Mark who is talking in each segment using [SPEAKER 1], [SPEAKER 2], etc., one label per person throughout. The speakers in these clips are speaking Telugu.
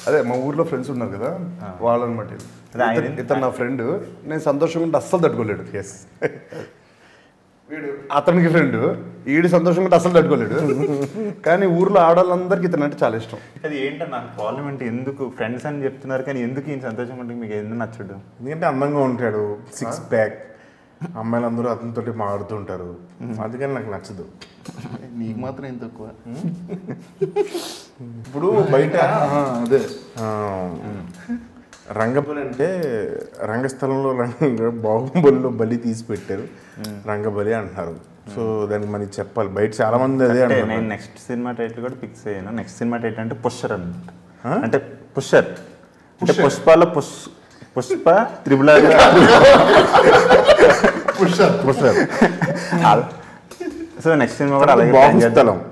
[SPEAKER 1] అదే మా ఊర్లో ఫ్రెండ్స్ ఉన్నారు కదా వాళ్ళనమాట ఇది.
[SPEAKER 2] అదే ఆయన-
[SPEAKER 1] ఇతను- ఇతను నా ఫ్రెండ్ నేను సంతోషంగా ఉంటే అస్సలు తట్టుకోలేడు
[SPEAKER 2] ఎస్
[SPEAKER 1] వీడు అతనికి ఫ్రెండ్ ఈడు సంతోషంగా ఉంటే అస్సలు తట్టుకోలేడు కానీ ఊర్లో ఆడవాళ్ళందరికీ ఇతను అంటే చాలా ఇష్టం
[SPEAKER 2] అది ఏంటో నాకు ప్రాబ్లం అంటే ఎందుకు ఫ్రెండ్స్ అని చెప్తున్నారు కానీ ఎందుకు ఈయన సంతోషం అంటే మీకు ఎందుకు నచ్చడు
[SPEAKER 3] ఎందుకంటే అందంగా ఉంటాడు సిక్స్ ప్యాక్ అమ్మాయిలందరూ అతనితోటి మాడుతూ ఉంటారు అందుకని నాకు నచ్చదు
[SPEAKER 2] నీకు మాత్రం ఎంత తక్కువ
[SPEAKER 3] ఇప్పుడు బయట
[SPEAKER 1] అదే
[SPEAKER 3] ఆ, రంగబలి అంటే రంగస్థలంలో రంగ బాహుబలిలో బలి తీసి పెట్టారు రంగబలి అంటున్నారు సో దానికి మనకి చెప్పాలి బయట చాలా మంది అదే
[SPEAKER 2] అంటే
[SPEAKER 3] అంటారు
[SPEAKER 2] నేను నెక్స్ట్ సినిమా టైటిల్ కూడా ఫిక్స్ అయ్యాను నెక్స్ట్ సినిమా టైటిల్ అంటే పుష్షర్ అనమాట అంటే పుష్షర్ అంటే పుష్పాల పుష్ పుష్ప త్రిబుల
[SPEAKER 3] పుష్పర్.
[SPEAKER 2] సో నెక్స్ట్ సినిమా కూడా అలాగే plan చేద్దాం.
[SPEAKER 3] బాహుస్థలం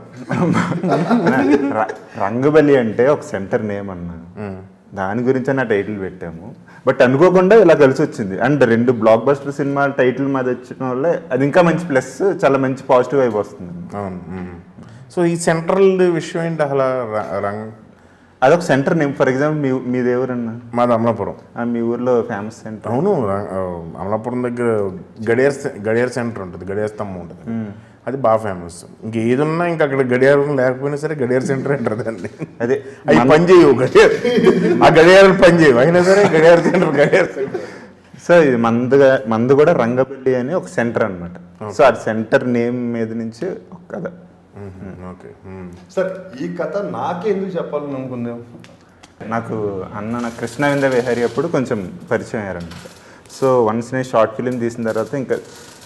[SPEAKER 2] ర- రంగబలి అంటే ఒక సెంటర్ నేమ్ అన్నా దాని గురించి నా టైటిల్ పెట్టాము బట్ అనుకోకుండా ఇలా కలిసి వచ్చింది అండ్ రెండు బ్లాక్ బస్టర్ సినిమా టైటిల్ మాది వచ్చిన వల్లే అది ఇంకా మంచి ప్లస్ చాలా మంచి పాజిటివ్ వైపు వస్తుంది
[SPEAKER 3] అవును మ్మ్. సో ఈ సెంట్రల్ విషయం ఏంటి అసలు ర- రంగ
[SPEAKER 2] అదొక సెంటర్ నేమ్ ఫర్ ఎగ్జాంపుల్ మీ మీది ఎవరన్నా
[SPEAKER 3] మాది అమలాపురం
[SPEAKER 2] ఆ, మీ ఊర్లో ఫేమస్ సెంటర్
[SPEAKER 3] అవును ర- ఆ, అమలాపురం దగ్గర గడియార్ సె- గడియార్ సెంటర్ ఉంటుంది గడియార్ స్తంభం ఉంటుంది అది బాగా ఫేమస్ ఇంక ఏదున్నా ఇంకా అక్కడ గడియారం లేకపోయినా సరే గడియార్ సెంటర్ అంటారు దాన్ని
[SPEAKER 2] అదే
[SPEAKER 3] అవి పని చేయవు గడియార్ ఆ గడియారాలు పని చేయవు అయినా సరే Gadiyar centre Gadiyar centre
[SPEAKER 2] so ఇది మందుగా మందు కూడా రంగబల్లి అని ఒక సెంటర్ అన్నమాట సో అది సెంటర్ నేమ్ మీద నుంచి ఒక కథ
[SPEAKER 3] ఓకే
[SPEAKER 1] సార్ ఈ కథ నాకే ఎందుకు చెప్పాలని అనుకుందాం
[SPEAKER 2] నాకు అన్న నాకు కృష్ణవింద విహారీ అప్పుడు కొంచెం పరిచయం అయ్యారనమాట సో వన్స్ నేను షార్ట్ ఫిలిం తీసిన తర్వాత ఇంకా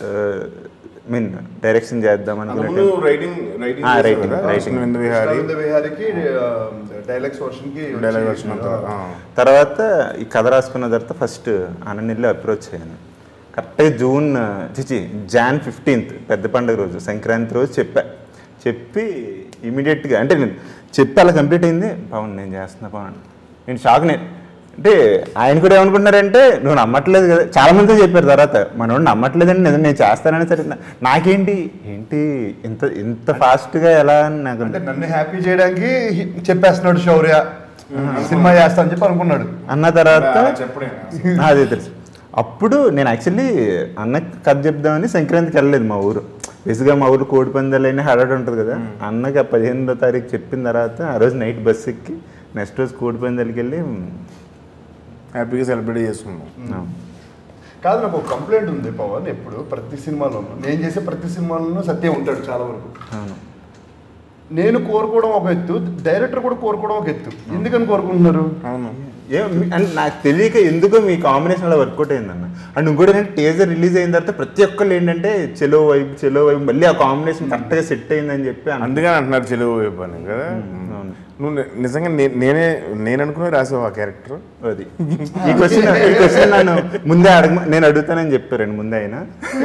[SPEAKER 2] మీన్ డైరెక్షన్ చేద్దాం
[SPEAKER 3] ముందు
[SPEAKER 2] అనుకునే
[SPEAKER 3] రైటింగ్ రైటింగ్
[SPEAKER 2] ఆ,
[SPEAKER 3] చేశారు
[SPEAKER 2] writing,
[SPEAKER 3] కదా?
[SPEAKER 2] writing.
[SPEAKER 3] కృష్ణవేంద్ర విహారీ
[SPEAKER 1] రవీంద్ర విహారీకి డైలాగ్స్ వర్షన్కి
[SPEAKER 3] డైలాగ్ వర్షన్ అంతా ఆ.
[SPEAKER 2] తర్వాత ఈ కథ రాసుకున్న తర్వాత ఫస్ట్ అన్ననిల్లు అప్రోచ్ అయ్యాను కరెక్ట్గా జూన్ చిచి జాన్ ఫిఫ్టీన్త్ పెద్ద పండుగ రోజు సంక్రాంతి రోజు చెప్పా చెప్పి ఇమీడియట్గా అంటే నేను చెప్పి అలా కంప్లీట్ అయింది పవన్ నేను చేస్తున్నా పవన్ నేను షాక్ నేను అంటే ఆయన కూడా ఏమనుకుంటున్నారంటే నువ్వు నమ్మట్లేదు కదా చాలా మంది చెప్పారు తర్వాత మనోడు నమ్మట్లేదండి నిజం నేను చేస్తానని సరే నా- నాకేంటి ఏంటి ఇంత ఇంత ఫాస్ట్గా ఎలా అని నాకు
[SPEAKER 1] అంటే నన్ను హ్యాపీ చేయడానికి చెప్పేస్తున్నాడు శౌర్య సినిమా చేస్తా అని చెప్పి అనుకున్నాడు
[SPEAKER 2] అన్న తర్వాత
[SPEAKER 3] ఆ, చెప్పడే
[SPEAKER 2] అదే తెలుసు అప్పుడు నేను యాక్చువల్లీ అన్న కథ చెప్దామని సంక్రాంతికి వెళ్ళలేదు మా ఊరు బేసిక్గా మా ఊరు కోడి పందాలని హడాడు ఉంటుంది కదా అన్నకి ఆ పదిహేనో తారీఖు చెప్పిన తర్వాత ఆ రోజు నైట్ బస్ ఎక్కి నెక్స్ట్ రోజు కోడి పందాలకి వెళ్ళి
[SPEAKER 3] హ్యాపీగా సెలబ్రేట్ చేసుకున్నాం
[SPEAKER 2] ఆ,
[SPEAKER 1] కాదు నాకు ఒక కంప్లైంట్ ఉంది పవన్ ఎప్పుడు ప్రతి సినిమాలోనూ నేను చేసే ప్రతి సినిమాలోనూ సత్యం ఉంటాడు చాలా వరకు
[SPEAKER 2] అవును
[SPEAKER 1] నేను కోరుకోవడం ఒక ఎత్తు డైరెక్టర్ కూడా కోరుకోవడం ఒక ఎత్తు ఎందుకని కోరుకుంటున్నారు
[SPEAKER 3] అవును
[SPEAKER 2] ఏ మీ- అంటే నాకు తెలియక ఎందుకో మీ కాంబినేషన్ అలా వర్కౌట్ అయిందన్న అండ్ ఇంకోటి ఏంటంటే టీజర్ రిలీజ్ అయిన తర్వాత ప్రతి ఒక్కళ్ళు ఏంటంటే చెలో వైపు చెలో వైపు మళ్ళీ ఆ కాంబినేషన్ కరెక్ట్గా సెట్ అయిందని చెప్పి అన్న-
[SPEAKER 3] అందుకని అంటున్నారు చెలువు వైపు అని కదా
[SPEAKER 2] అవును
[SPEAKER 3] నువ్వు ని- నిజంగా నే- నేనే నేను అనుకునే రాసావు ఆ క్యారెక్టర్
[SPEAKER 2] అది ఈ క్వశ్చన్ ఈ క్వశ్చన్ నన్ను ముందే అడగ నేను అడుగుతానని చెప్పారండి ముందే ఆయన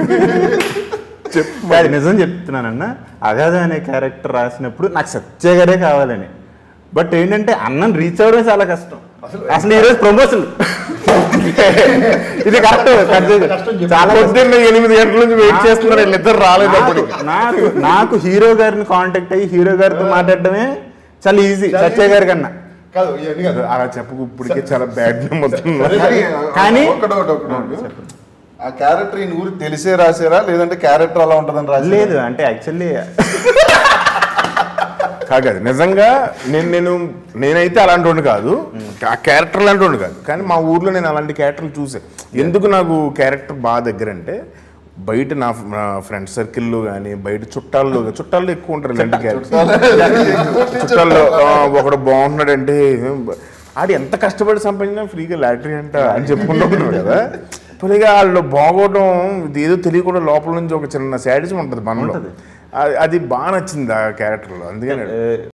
[SPEAKER 2] కాదు నిజం చెప్తున్నానన్న అగాధ అనే క్యారెక్టర్ రాసినప్పుడు నాకు సత్య గారే కావాలని బట్ ఏంటంటే అన్నం రీచ్ అవ్వడం చాలా కష్టం అసలు ఈరోజు ప్రమోషన్ ఇది కరెక్ట్ చాలా కష్టం.
[SPEAKER 3] పొద్దున్న ఎనిమిది గంటల నుంచి వెయిట్ చేస్తున్నారు వీళ్ళిద్దరు రాలేదు అప్పుడు
[SPEAKER 2] నాకు- నాకు నాకు హీరో గారిని కాంటాక్ట్ అయ్యి హీరో గారితో మాట్లాడటమే చాలా ఈజీ సత్య గారి కన్నా
[SPEAKER 1] కాదు ఇవన్నీ కాదు
[SPEAKER 3] అలా చెప్పకు ఇప్పటికే చాలా బ్యాడ్ నేమ్ వస్తుంది
[SPEAKER 2] కానీ-
[SPEAKER 1] ఒకటి ఒకటి ఒకటి ఒకటి. ఆ క్యారెక్టర్ ఈ ఊరికి తెలిసే రాసారా లేదంటే క్యారెక్టర్ అలా ఉంటుందని రాసి
[SPEAKER 2] లేదు అంటే యాక్చువల్లీ
[SPEAKER 3] కాదు నిజంగా నేను నేను నేనైతే అలాంటి వాడిని కాదు ఆ క్యారెక్టర్ లాంటి వాడిని కాదు కానీ మా ఊర్లో నేను అలాంటి క్యారెక్టర్లు చూసాను ఎందుకు నాకు క్యారెక్టర్ బాగా దగ్గర అంటే బయట నా నా ఫ్రెండ్ సర్కిల్లో కానీ బయట చుట్టాల్లో చుట్టాల్లో ఎక్కువ ఉంటారు ఇలాంటి క్యారెక్టర్ చుట్టాల్లో ఆ, ఒకడు బాగున్నాడంటే ఆడు ఎంత కష్టపడి సంపాదించినా ఫ్రీగా లాటరీ అంట అని చెప్పుకుంటూ ఉంటారు కదా పైగా వాళ్ళు బాగోవడం ఇది ఏదో తెలియకుండా లోపల నుంచి ఒక చిన్న శాడిజం ఉంటుంది మనలో అది- అది బాగా నచ్చింది ఆ క్యారెక్టర్లో అందుకని